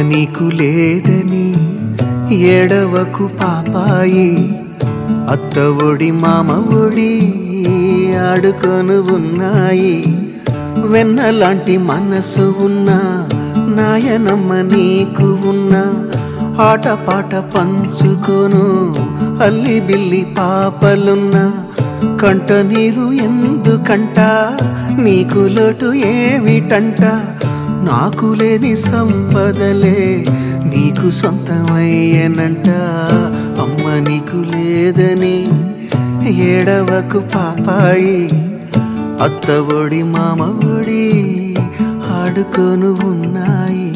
నీకు లేదని ఏడవకు పాపాయి అత్త ఒడి మామ ఒడి ఆడుకొను ఉన్నాయి వెన్నలాంటి మనసు ఉన్నా నాయనమ్మ నీకు ఉన్నా ఆటపాట పంచుకోను అల్లి బిల్లి పాపలున్నా కంట నీరు ఎందుకంట నీకు లోటు ఏమిటంట నాకు లేని సంపదలే నీకు సొంతమయ్యనంట అమ్మ నీకు లేదని ఏడవకు పాపాయి అత్త ఒడి మామ ఒడి ఆడుకొను ఉన్నాయి